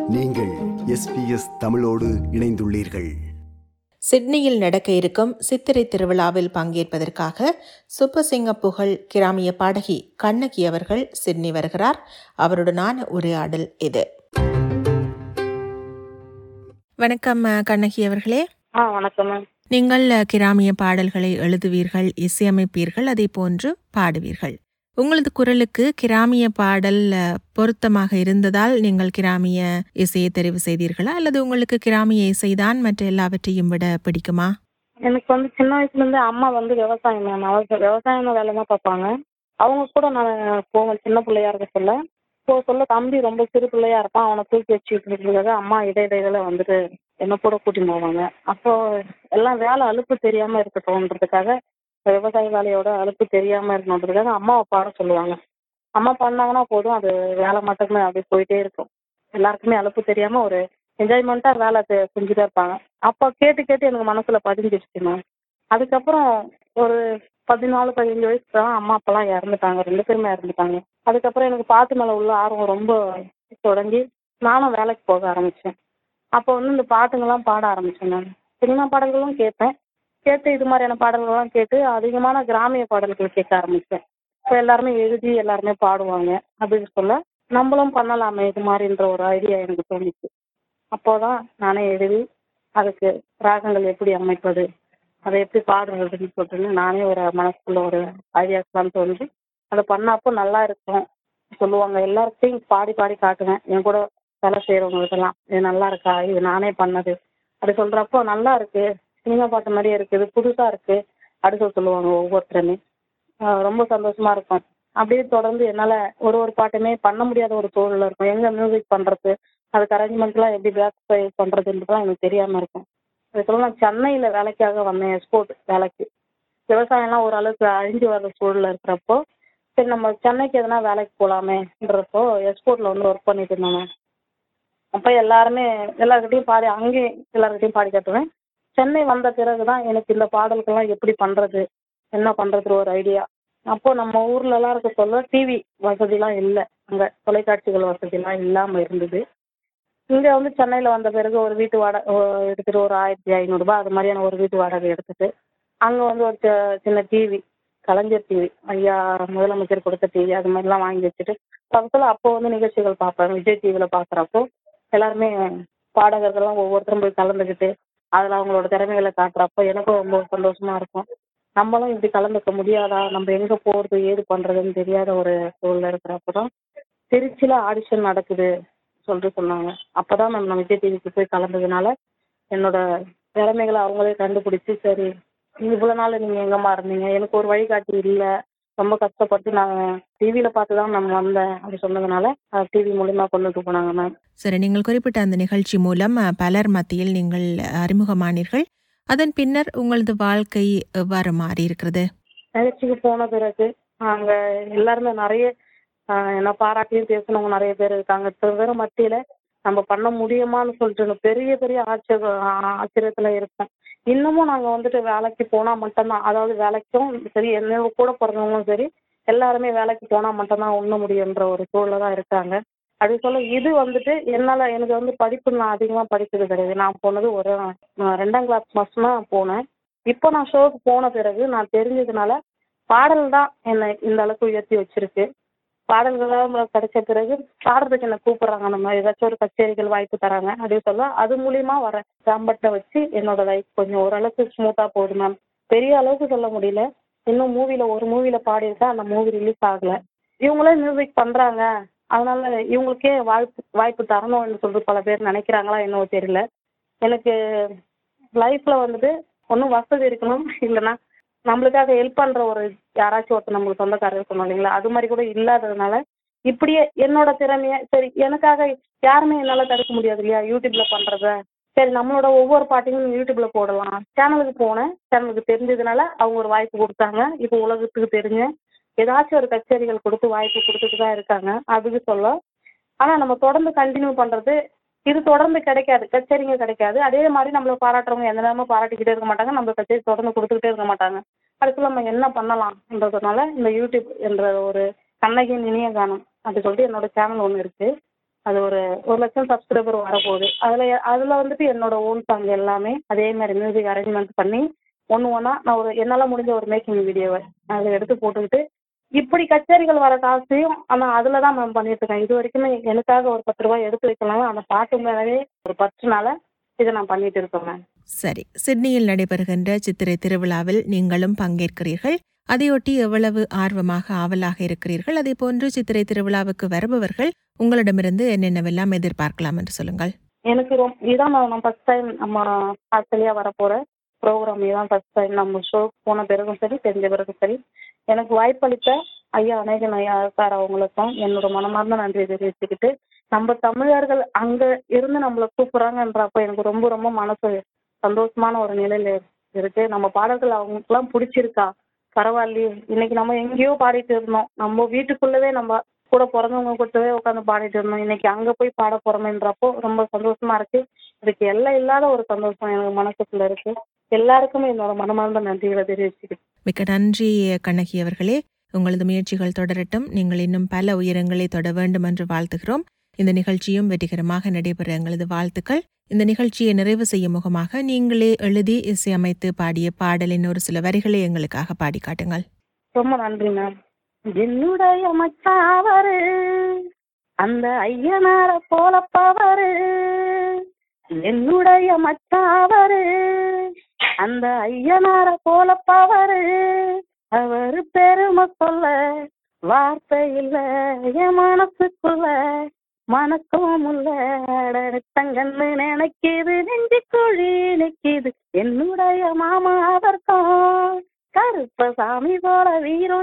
நீங்கள் எஸ்பிஎஸ் தமிழோடு இணைந்துள்ளீர்கள் சிட்னியில் நடக்க இருக்கும் சித்திரை திருவிழாவில் பங்கேற்பதற்காக சுப்பசிங்க புகழ் கிராமிய பாடகி கண்ணகி அவர்கள் சிட்னி வருகிறார் அவருடனான உரையாடல் இது வணக்கம் அஹ், கண்ணகி அவர்களே ஆ வணக்கம் மேம் நீங்கள் அஹ், கிராமிய பாடல்களை எழுதுவீர்கள் இசையமைப்பீர்கள் அதே போன்று பாடுவீர்கள் உங்களது குரலுக்கு கிராமிய பாடல் அஹ், பொருத்தமாக இருந்ததால் நீங்கள் கிராமிய இசையை தெரிவு செய்தீர்களா அல்லது உங்களுக்கு கிராமிய இசைதான் மற்ற எல்லாவற்றையும் விட பிடிக்குமா எனக்கு வந்து சின்ன வயசுல இருந்து அம்மா வந்து விவசாயம் மேம் அவங்க விவசாயம் வேலை தான் பார்ப்பாங்க அவங்க கூட நான் போவேன் சின்ன பிள்ளையா இருக்க சொல்ல போக சொல்ல தம்பி ரொம்ப சிறு பிள்ளையா இருப்பான் அவனை தூக்கி வச்சுட்டு இருக்கிறதுக்காக அம்மா இடை இடையில வந்துட்டு என்ன கூட கூட்டின்னு போவாங்க அப்போ எல்லாம் வேலை அலுப்பு தெரியாம இருக்கட்டும்ன்றதுக்காக விவசாய வேலையோட அலுப்பு தெரியாம இருக்கணுன்றதுக்காக அம்மாவை பாட சொல்லுவாங்க அம்மா பண்ணாங்கன்னா போதும் அது வேலை மட்டுமே அப்படியே போயிட்டே இருக்கும் எல்லாருக்குமே அலுப்பு தெரியாம ஒரு என்ஜாய்மெண்ட்டா வேலை செ- செஞ்சுட்டே இருப்பாங்க அப்போ கேட்டு கேட்டு எனக்கு மனசுல பதிஞ்சிருச்சு மேம் அதுக்கப்புறம் ஒரு பதினாலு பதினஞ்சு வயசு தான் அம்மா அப்பெல்லாம் இறந்துட்டாங்க ரெண்டு பேருமே இறந்துட்டாங்க அதுக்கப்புறம் எனக்கு பாட்டு மேல உள்ள ஆர்வம் ரொம்ப தொடங்கி நானும் வேலைக்கு போக ஆரம்பிச்சேன் அப்போ வந்து இந்த பாட்டுங்கெல்லாம் பாட ஆரம்பிச்சேன் நான் சினிமா பாடல்களும் கேட்பேன் கேட்டு இது மாதிரியான பாடல்கள்லாம் கேட்டு அதிகமான கிராமிய பாடல்கள் கேட்க ஆரம்பிச்சேன் இப்போ எல்லாருமே எழுதி எல்லாருமே பாடுவாங்க அப்படின்னு சொல்ல நம்மளும் பண்ணலாமே இது மாதிரின்ற ஒரு ஐடியா எனக்கு தோணுச்சு அப்போதான் நானே எழுதி அதுக்கு ராகங்கள் எப்படி அமைப்பது அதை எப்படி பாடுறதுன்னு சொல்லிட்டு நானே ஒரு மனசுக்குள்ள ஒரு ஐடியாஸ்லாம் தோணுச்சு அதை பண்ணப்போ நல்லா இருக்கும் சொல்லுவாங்க எல்லார்கிட்டையும் பாடி பாடி காட்டுவேன் என் கூட வேலை செய்கிறவங்களுக்கெல்லாம் இது நல்லா இருக்கா இது நானே பண்ணது அப்படி சொல்கிறப்போ நல்லா இருக்கு சினிமா பாட்டு மாதிரியே இருக்குது புதுசாக இருக்கு அப்படி சொல்லி சொல்லுவாங்க ஒவ்வொருத்தருமே ஆஹ் ரொம்ப சந்தோஷமா இருக்கும் அப்படியே தொடர்ந்து என்னால் ஒரு ஒரு பாட்டுமே பண்ண முடியாத ஒரு சூழல்ல இருக்கும் எங்கே மியூசிக் பண்ணுறது அதுக்கு அரேஞ்ச்மெண்ட்லாம் எப்படி பேக் பண்ணுறதுன்றதுலாம் எனக்கு தெரியாமல் இருக்கும் அதுக்கெல்லாம் நான் சென்னையில் வேலைக்காக வந்தேன் எக்ஸ்போர்ட் வேலைக்கு விவசாயம்லாம் ஓரளவுக்கு அழிஞ்சு வர்ற சூழல்ல இருக்கிறப்போ சரி நம்ம சென்னைக்கு எதனா வேலைக்கு போகலாமேன்றப்போ எக்ஸ்போர்ட்டில் வந்து ஒர்க் பண்ணிட்டு இருந்தேன் அப்போ எல்லாருமே எல்லாருக்கிட்டையும் பாடி அங்கேயும் எல்லாருக்கிட்டையும் பாடி காட்டுவேன் சென்னை வந்த பிறகு தான் எனக்கு இந்த பாடல்கள்லாம் எப்படி பண்ணுறது என்ன பண்ணுறது ஒரு ஐடியா அப்போ நம்ம ஊர்லலாம் இருக்க சொல்ல டிவி வசதிலாம் இல்லை அங்கே தொலைக்காட்சிகள் வசதிலாம் இல்லாமல் இருந்தது இங்கே வந்து சென்னையில் வந்த பிறகு ஒரு வீட்டு வாடகை எடுத்துட்டு ஒரு ஆயிரத்தி ஐநூறுரூபா அது மாதிரியான ஒரு வீட்டு வாடகை எடுத்துட்டு அங்கே வந்து ஒரு சி- சின்ன டிவி கலைஞர் டிவி ஐயா முதலமைச்சர் கொடுத்த டிவி அது மாதிரிலாம் வாங்கி வச்சுட்டு பக்கத்தில் அப்போ வந்து நிகழ்ச்சிகள் பார்ப்பேன் விஜய் டிவியில் பார்க்குறப்போ எல்லாருமே பாடகர்கள்லாம் ஒவ்வொருத்தரும் போய் கலந்துக்கிட்டு அதில் அவங்களோட திறமைகளை காட்டுறப்போ எனக்கும் ரொம்ப சந்தோஷமா இருக்கும் நம்மளும் இப்படி கலந்துக்க முடியாதா நம்ம எங்கே போகிறது ஏது பண்ணுறதுன்னு தெரியாத ஒரு சூழல்ல இருக்கிறப்போ தான் திருச்சியில் ஆடிஷன் நடக்குது சொல்லிட்டு சொன்னாங்க அப்போ தான் மேம் நான் விஜய் டிவிக்கு போய் கலந்ததுனால என்னோட திறமைகளை அவங்களே கண்டுபிடிச்சி சரி இவ்வளோ நாள் நீங்கள் எங்கம்மா இருந்தீங்க எனக்கு ஒரு வழிகாட்டி இல்லை ரொம்ப கஷ்டப்பட்டு நான் டிவியில் பார்த்து தான் நான் வந்தேன் அப்படி சொன்னதுனால டிவி மூலிமா கொண்டுட்டு போனாங்க மேம் சரி நீங்கள் குறிப்பிட்ட அந்த நிகழ்ச்சி மூலம் அஹ், பலர் மத்தியில் நீங்கள் அறிமுகமானீர்கள் அதன் பின்னர் உங்களது வாழ்க்கை எவ்வாறு மாறி இருக்கிறது நிகழ்ச்சிக்கு போன பிறகு அங்கே எல்லாருமே நிறைய ஆஹ் என்னை பாராட்டியும் பேசினவங்க நிறைய பேர் இருக்காங்க இத்தனை பேர் மத்தியில் நம்ம பண்ண முடியுமான்னு சொல்லிட்டு எனக்கு பெரிய பெரிய ஆச்சரிய ஆச்சரியத்தில் இருக்கோம் இன்னமும் நாங்கள் வந்துட்டு வேலைக்கு போனால் மட்டும்தான் அதாவது வேலைக்கும் சரி என்ன கூட பிறந்தவங்களும் சரி எல்லாருமே வேலைக்கு போனால் மட்டும்தான் உண்ண முடியுன்ற ஒரு சூழல்ல தான் இருக்காங்க அப்படி சொல்ல இது வந்துட்டு என்னால் எனக்கு வந்து படிப்பு நான் அதிகமாக படிச்சது கிடையாது நான் போனது ஒரு ஆஹ் ரெண்டாம் கிளாஸ் மட்டும்தான் போனேன் இப்போ நான் ஷோக்கு போன பிறகு நான் தெரிஞ்சதுனால பாடல் தான் என்னை இந்த அளவுக்கு உயர்த்தி வச்சிருக்கு பாடல்களாக கிடைச்ச பிறகு பாடுறதுக்கு என்னை கூப்பிடுறாங்க நம்ம ஏதாச்சும் ஒரு கச்சேரிகள் வாய்ப்பு தராங்க அப்படின்னு சொல்ல அது மூலியமா வர சாம்பட்டை வச்சு என்னோட லைஃப் கொஞ்சம் ஓரளவுக்கு ஸ்மூத்தா போகுது மேம் பெரிய அளவுக்கு சொல்ல முடியல இன்னும் மூவில ஒரு மூவில பாடியிருக்கேன் அந்த மூவி ரிலீஸ் ஆகல இவங்களே மியூசிக் பண்றாங்க அதனால இவங்களுக்கே வாய்ப்பு வாய்ப்பு தரணும்னு சொல்லிட்டு பல பேர் நினைக்கிறாங்களா என்னவோ தெரியல எனக்கு லைஃப்ல வந்துட்டு ஒன்றும் வசதி இருக்கணும் இல்லைன்னா நம்மளுக்காக ஹெல்ப் பண்ற ஒரு யாராச்சும் ஒருத்தர் நம்மளுக்கு சொந்தக்காரர் இருக்கணும் இல்லைங்களா அது மாதிரி கூட இல்லாததுனால இப்படியே என்னோட திறமைய சரி எனக்காக யாருமே என்னால தடுக்க முடியாது இல்லையா யூடியூப்ல பண்றத சரி நம்மளோட ஒவ்வொரு பாட்டையும் யூடியூப்ல போடலாம் சேனலுக்கு போனேன் சேனலுக்கு தெரிஞ்சதுனால அவங்க ஒரு வாய்ப்பு கொடுத்தாங்க இப்போ உலகத்துக்கு தெரிஞ்ச ஏதாச்சும் ஒரு கச்சேரிகள் கொடுத்து வாய்ப்பு கொடுத்துட்டு தான் இருக்காங்க அதுக்கு சொல்ல ஆனா நம்ம தொடர்ந்து கண்டினியூ பண்றது இது தொடர்ந்து கிடைக்காது கச்சேரிங்க கிடைக்காது அதே மாதிரி நம்மள பாராட்டுறவங்க எந்த நேரமும் பாராட்டிக்கிட்டே இருக்க மாட்டாங்க நம்ம கச்சேரி தொடர்ந்து கொடுத்துக்கிட்டே இருக்க மாட்டாங்க அதுக்குள்ள நம்ம என்ன பண்ணலாம்ன்றதுனால இந்த யூடியூப் என்ற ஒரு கண்ணகியின் இனிய கானம் அப்படி சொல்லிட்டு என்னோட சேனல் ஒன்று இருக்கு அது ஒரு ஒரு லட்சம் சப்ஸ்கிரைபர் வரப்போகுது அதில் அதில் வந்துட்டு என்னோட ஓன் சாங் எல்லாமே அதே மாதிரி மியூசிக் அரேஞ்ச்மெண்ட் பண்ணி ஒன்று ஒன்றா நான் ஒரு என்னால் முடிஞ்ச ஒரு மேக்கிங் வீடியோவை அதில் எடுத்து போட்டுக்கிட்டு இப்படி கச்சேரிகள் வர காசையும் ஆனால் அதில் தான் மேம் பண்ணிட்டு இருக்கேன் இது வரைக்குமே எனக்காக ஒரு பத்து ரூபாய் எடுத்து வைக்கலாம் அந்த பாட்டு மேலவே ஒரு பற்றுனால இதை நான் பண்ணிட்டு இருக்கேன் மேம் சரி சிட்னியில் நடைபெறுகின்ற சித்திரை திருவிழாவில் நீங்களும் பங்கேற்கிறீர்கள் அதையொட்டி எவ்வளவு ஆர்வமாக ஆவலாக இருக்கிறீர்கள் அதே போன்று சித்திரை திருவிழாவுக்கு வருபவர்கள் உங்களிடமிருந்து என்னென்னவெல்லாம் எதிர்பார்க்கலாம் என்று சொல்லுங்கள் எனக்கு ரொம்ப இதான் நான் ஃபர்ஸ்ட் டைம் நம்ம ஆஸ்திரேலியா வரப்போகிற ப்ரோக்ராம் இதான் ஃபர்ஸ்ட் டைம் நம்ம ஷோ போன பிறகும் சரி தெரிஞ்ச பிறகும் சரி எனக்கு வாய்ப்பளித்த ஐயா அநேகன் ஐயா சார் அவங்களுக்கும் என்னோட மனமார்ந்த நன்றியை தெரிவிச்சுக்கிட்டு நம்ம தமிழர்கள் அங்கே இருந்து நம்மளை கூப்பிட்றாங்கன்றப்ப எனக்கு ரொம்ப ரொம்ப மனசு சந்தோஷமான ஒரு நிலையில இருக்கு நம்ம பாடல்கள் அவங்களுக்குலாம் பிடிச்சிருக்கா பரவாயில்லையே இன்னைக்கு நம்ம எங்கேயோ பாடிட்டு இருந்தோம் நம்ம வீட்டுக்குள்ளவே நம்ம கூட பிறந்தவங்க கூடவே உட்காந்து பாடிட்டு இருந்தோம் இன்னைக்கு அங்க போய் பாட போறோமேன்றப்போ ரொம்ப சந்தோஷமா இருக்கு இதுக்கு எல்லாம் இல்லாத ஒரு சந்தோஷம் எனக்கு மனசுக்குள்ள இருக்கு எல்லாருக்குமே என்னோட மனமார்ந்த நன்றிகளை தெரிவிச்சுக்கிட்டு மிக்க நன்றி கண்ணகி அவர்களே உங்களது முயற்சிகள் தொடரட்டும் நீங்கள் இன்னும் பல உயரங்களை தொட வேண்டும் என்று வாழ்த்துகிறோம் இந்த நிகழ்ச்சியும் வெற்றிகரமாக நடைபெற எங்களது வாழ்த்துக்கள் இந்த நிகழ்ச்சியை நிறைவு செய்யும் முகமாக நீங்களே எழுதி இசையமைத்து பாடிய பாடலின் ஒரு சில வரிகளை எங்களுக்காக பாடி காட்டுங்கள் ரொம்ப நன்றி மேம் என்னுடைய மச்சாவரு அந்த ஐயனார போலப்பவரு என்னுடைய மச்சாவரு அந்த ஐயனார போலப்பவரு அவரு பெருமை சொல்ல வார்த்தை இல்ல என் மனசுக்குள்ள மனக்கும் இல்ல தங்கன்னு நினைக்கிது நெஞ்சு குழி நிக்கிது என்னுடைய மாமா அதற்கும் கருப்பசாமி போல வீரம்